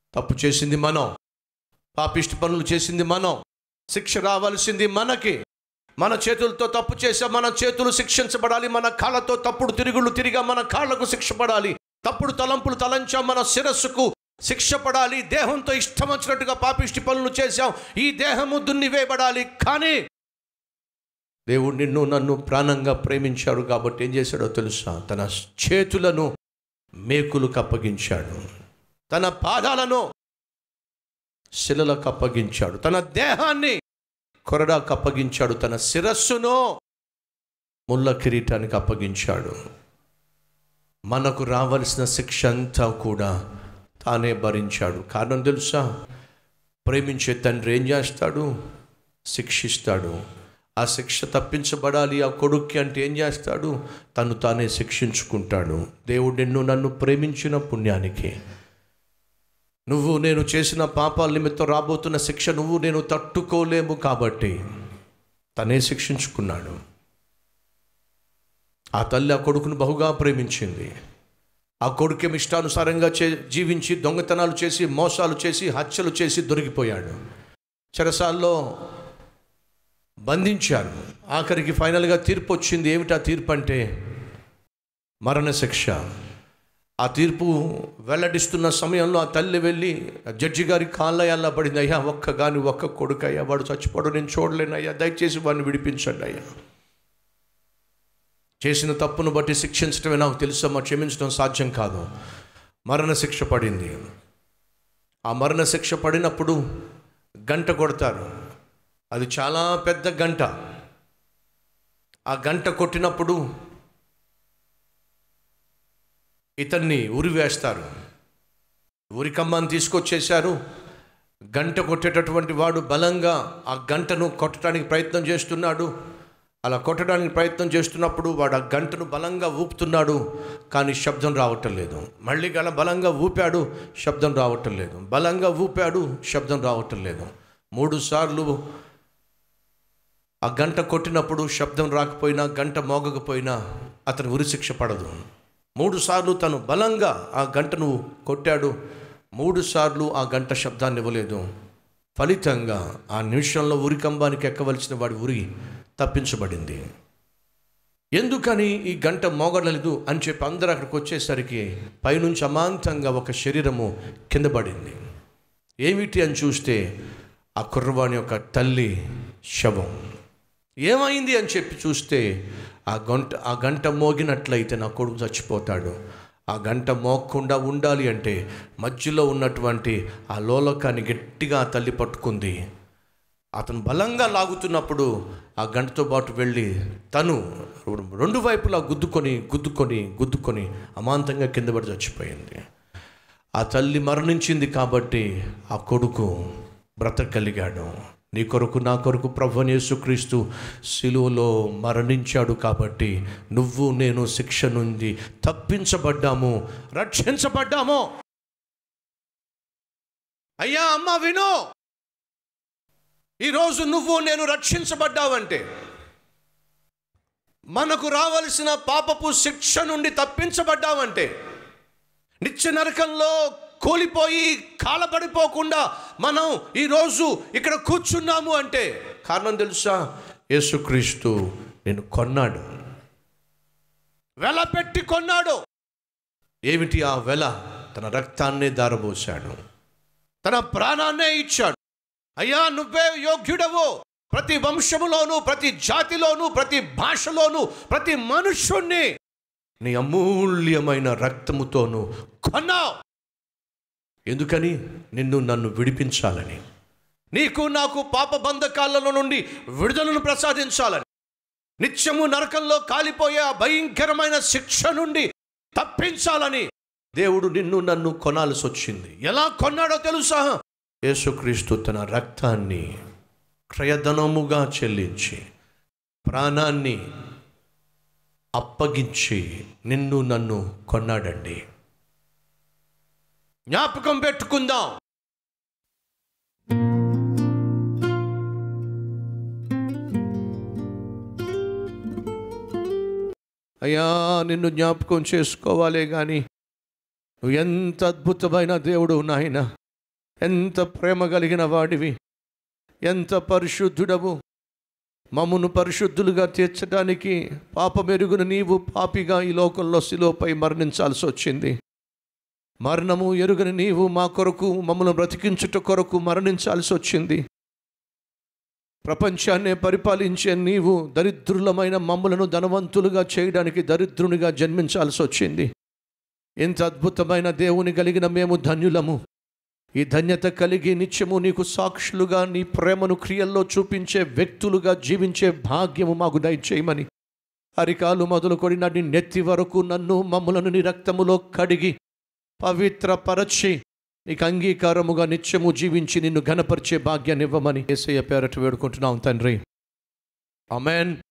తప్పు చేసింది మనం పాపిష్టి పనులు చేసింది మనం శిక్ష రావాల్సింది మనకి మన చేతులతో తప్పు చేసా మన చేతులు శిక్షించబడాలి మన కాళ్ళతో తప్పుడు తిరుగుళ్ళు తిరిగా మన కాళ్ళకు శిక్ష పడాలి తప్పుడు తలంపులు తలంచాం మన శిరస్సుకు శిక్ష పడాలి దేహంతో ఇష్టం వచ్చినట్టుగా పాపిష్టి పనులు చేశాం ఈ దేహము దున్నివేయబడాలి కానీ దేవుడు నిన్ను నన్ను ప్రాణంగా ప్రేమించాడు కాబట్టి ఏం చేశాడో తెలుసా తన చేతులను మేకులకు అప్పగించాడు తన పాదాలను శిలలకు అప్పగించాడు తన దేహాన్ని కొరడాకు అప్పగించాడు తన శిరస్సును ముళ్ళ కిరీటానికి అప్పగించాడు మనకు రావలసిన శిక్ష అంతా కూడా తానే భరించాడు కారణం తెలుసా ప్రేమించే తండ్రి ఏం చేస్తాడు శిక్షిస్తాడు ఆ శిక్ష తప్పించబడాలి ఆ కొడుక్కి అంటే ఏం చేస్తాడు తను తానే శిక్షించుకుంటాడు దేవుడు నిన్ను నన్ను ప్రేమించిన పుణ్యానికి నువ్వు నేను చేసిన పాపాల నిమిత్తం రాబోతున్న శిక్ష నువ్వు నేను తట్టుకోలేము కాబట్టి తనే శిక్షించుకున్నాడు ఆ తల్లి ఆ కొడుకును బహుగా ప్రేమించింది ఆ కొడుకేమి ఇష్టానుసారంగా చే జీవించి దొంగతనాలు చేసి మోసాలు చేసి హత్యలు చేసి దొరికిపోయాడు చెరసాల్లో బంధించారు ఆఖరికి ఫైనల్గా తీర్పు వచ్చింది ఏమిటా తీర్పు అంటే మరణశిక్ష ఆ తీర్పు వెల్లడిస్తున్న సమయంలో ఆ తల్లి వెళ్ళి ఆ జడ్జి గారి కాళ్ళయ్యాల్లా పడింది అయ్యా ఒక్క గాని ఒక్క కొడుకు అయ్యా వాడు చచ్చిపోవడం నేను చూడలేను అయ్యా దయచేసి వాడిని విడిపించండి అయ్యా చేసిన తప్పును బట్టి శిక్షించడమే నాకు తెలుసమ్మా క్షమించడం సాధ్యం కాదు మరణ శిక్ష పడింది ఆ మరణ శిక్ష పడినప్పుడు గంట కొడతారు అది చాలా పెద్ద గంట ఆ గంట కొట్టినప్పుడు ఇతన్ని ఉరివేస్తారు ఉరికమ్మని తీసుకొచ్చేశారు గంట కొట్టేటటువంటి వాడు బలంగా ఆ గంటను కొట్టడానికి ప్రయత్నం చేస్తున్నాడు అలా కొట్టడానికి ప్రయత్నం చేస్తున్నప్పుడు వాడు ఆ గంటను బలంగా ఊపుతున్నాడు కానీ శబ్దం రావటం లేదు మళ్ళీ గల బలంగా ఊపాడు శబ్దం రావటం లేదు బలంగా ఊపాడు శబ్దం రావటం లేదు మూడు సార్లు ఆ గంట కొట్టినప్పుడు శబ్దం రాకపోయినా గంట మోగకపోయినా అతను ఉరిశిక్ష పడదు మూడు సార్లు తను బలంగా ఆ గంటను కొట్టాడు మూడు సార్లు ఆ గంట శబ్దాన్ని ఇవ్వలేదు ఫలితంగా ఆ నిమిషంలో ఉరికంబానికి ఎక్కవలసిన వాడి ఉరి తప్పించబడింది ఎందుకని ఈ గంట మోగడలేదు అని చెప్పి అందరూ అక్కడికి వచ్చేసరికి పైనుంచి అమాంతంగా ఒక శరీరము కింద పడింది ఏమిటి అని చూస్తే ఆ కుర్రవాణి యొక్క తల్లి శవం ఏమైంది అని చెప్పి చూస్తే ఆ గంట ఆ గంట మోగినట్లయితే నా కొడుకు చచ్చిపోతాడు ఆ గంట మోగకుండా ఉండాలి అంటే మధ్యలో ఉన్నటువంటి ఆ లోలకాన్ని గట్టిగా ఆ తల్లి పట్టుకుంది అతను బలంగా లాగుతున్నప్పుడు ఆ గంటతో పాటు వెళ్ళి తను రెండు వైపులా గుద్దుకొని గుద్దుకొని గుద్దుకొని అమాంతంగా కింద పడి చచ్చిపోయింది ఆ తల్లి మరణించింది కాబట్టి ఆ కొడుకు బ్రతకగలిగాడు నీ కొరకు నా కొరకు ప్రభు యేసుక్రీస్తు శిలువలో మరణించాడు కాబట్టి నువ్వు నేను శిక్ష నుండి తప్పించబడ్డాము రక్షించబడ్డాము అయ్యా అమ్మ విను ఈరోజు నువ్వు నేను రక్షించబడ్డావంటే మనకు రావలసిన పాపపు శిక్ష నుండి తప్పించబడ్డావంటే నిత్య నరకంలో కూలిపోయి కాలబడిపోకుండా మనం ఈరోజు ఇక్కడ కూర్చున్నాము అంటే కారణం తెలుసా యేసుక్రీస్తు నేను కొన్నాడు వెల పెట్టి కొన్నాడు ఏమిటి ఆ వెల తన రక్తాన్నే దారబోశాడు తన ప్రాణాన్నే ఇచ్చాడు అయ్యా నువ్వే యోగ్యుడవు ప్రతి వంశములోను ప్రతి జాతిలోను ప్రతి భాషలోను ప్రతి మనుష్యుణ్ణి నీ అమూల్యమైన రక్తముతోను కొన్నావు ఎందుకని నిన్ను నన్ను విడిపించాలని నీకు నాకు పాప బంధకాలలో నుండి విడుదలను ప్రసాదించాలని నిత్యము నరకంలో కాలిపోయే ఆ భయంకరమైన శిక్ష నుండి తప్పించాలని దేవుడు నిన్ను నన్ను కొనాల్సి వచ్చింది ఎలా కొన్నాడో తెలుసా యేసుక్రీస్తు తన రక్తాన్ని క్రయధనముగా చెల్లించి ప్రాణాన్ని అప్పగించి నిన్ను నన్ను కొన్నాడండి జ్ఞాపకం పెట్టుకుందాం అయ్యా నిన్ను జ్ఞాపకం చేసుకోవాలే కానీ నువ్వు ఎంత అద్భుతమైన దేవుడు నాయన ఎంత ప్రేమ కలిగిన వాడివి ఎంత పరిశుద్ధుడవు మమ్మును పరిశుద్ధులుగా తీర్చడానికి పాపమెరుగున నీవు పాపిగా ఈ లోకంలో శిలోపై మరణించాల్సి వచ్చింది మరణము ఎరుగని నీవు మా కొరకు మమ్మల్ని బ్రతికించుట కొరకు మరణించాల్సి వచ్చింది ప్రపంచాన్నే పరిపాలించే నీవు దరిద్రులమైన మమ్మలను ధనవంతులుగా చేయడానికి దరిద్రునిగా జన్మించాల్సి వచ్చింది ఇంత అద్భుతమైన దేవుని కలిగిన మేము ధన్యులము ఈ ధన్యత కలిగి నిత్యము నీకు సాక్షులుగా నీ ప్రేమను క్రియల్లో చూపించే వ్యక్తులుగా జీవించే భాగ్యము మాకు దయచేయమని అరికాలు మొదలుకొని నడి నెత్తి వరకు నన్ను మమ్ములను నీ రక్తములో కడిగి పవిత్రపరచి నీకు అంగీకారముగా నిత్యము జీవించి నిన్ను ఘనపరిచే భాగ్యాన్ని ఇవ్వమని ఏసయ్య పేరట వేడుకుంటున్నాం తండ్రి అమెన్